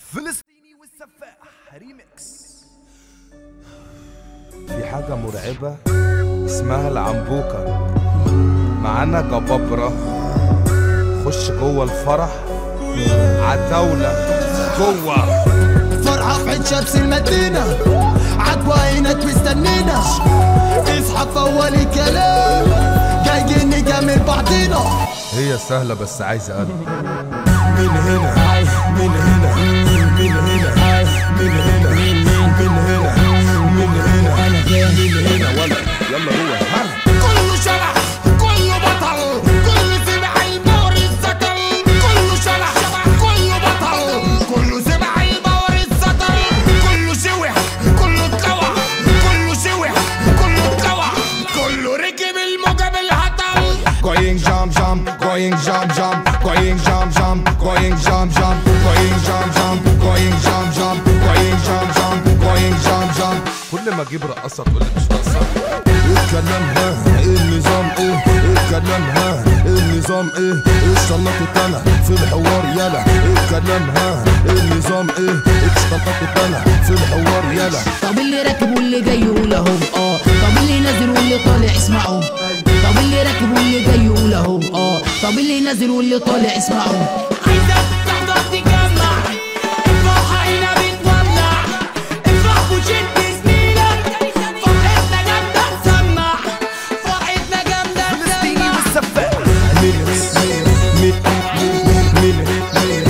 فلسطيني والسفاح ريميكس في حاجة مرعبة اسمها العنبوكة معانا جبابرة خش جوه الفرح عتاولة جوه فرحة في عين شمس المدينة عدوى عينك مستنينا اصحى في اول كلام جايين نجامل بعضينا هي سهلة بس عايزة قلب من هنا من هنا من هنا من هنا من هنا من هنا من هنا ولا يلا هو كله شبح كله بطل كله سمع البور السكر كله شبح شبح كله بطل كله سمع البور السكر كله شوح كله اتلوع كله شوح كله اتلوع كله ركب الموجة بالهطل going jump jump going jump jump going jump jump going jump jump going jump jump going jump jump going jump jump going jump jump كل ما اجيب رقصة تقول لي مش رقصة الكلام ها النظام ايه الكلام ها النظام ايه اشتلطت انا في الحوار يلا الكلام ها النظام ايه اشتلطت انا في الحوار يلا طب اللي راكب واللي جاي يقول اهو اه طب اللي نازل واللي طالع اسمعوا طب اللي راكب واللي جاي يقول اهو اه طب اللي نازل واللي طالع اسمعوا عايزك تحضر تجمع الفرحة هنا بتولع افرح وشد زميلك فرحتنا جامدة تسمع فرحتنا جامدة فلسطيني تسمع والسفاح من هيت من من من هيت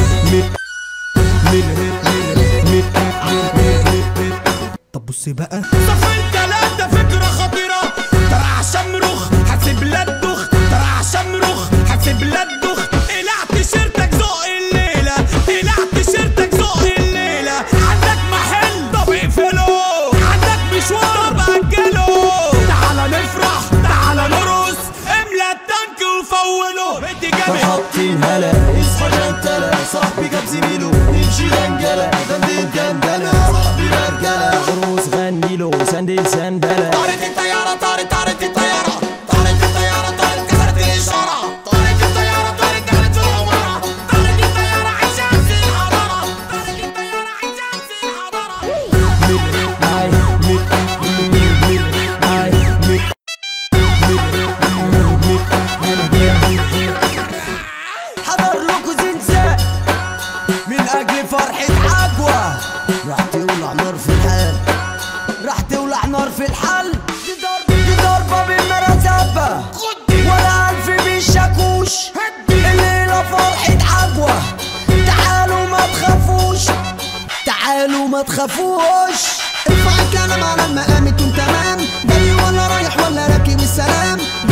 من من من هيت طب بصي بقى صفين تلاتة فكرة خطيرة ترى عشان مرخ حاسب لا تدخ ترى عشان مرخ حاسب لا تدخ قلع تيشيرتك ذوق الليلة قلع تيشيرتك ذوق الليلة عندك محل طب اقفله عندك مشوار طب أجله تعالى نفرح تعالى نرقص املى التانك وفوله انت جامد حاطين هلا اصحى جنتلة صاحبي جاب زميله يمشي دنجلة دندن دندنة صاحبي مرجلة عروس غني له سندل سندلة طارت الطيارة طارت طارت الطيارة طارت الطيارة طارت كسرت الإشارة طارت الطيارة طارت دخلت في العمارة طارت الطيارة عايشة في الحضارة طارت الطيارة عايشة في الحضارة هاي ميت ميت هاي ميت حضر لكم زنزان من أجل فرحة عجوة راح تولع نار في الحال راح تولع نار في الحل دي ضربة دي ضربة بالمرتبة ولا ألف بالشاكوش الليلة فرحة عجوة تعالوا ما تخافوش تعالوا ما تخافوش ارفع الكلام على المقام انتم تمام جاي ولا رايح ولا راكب السلام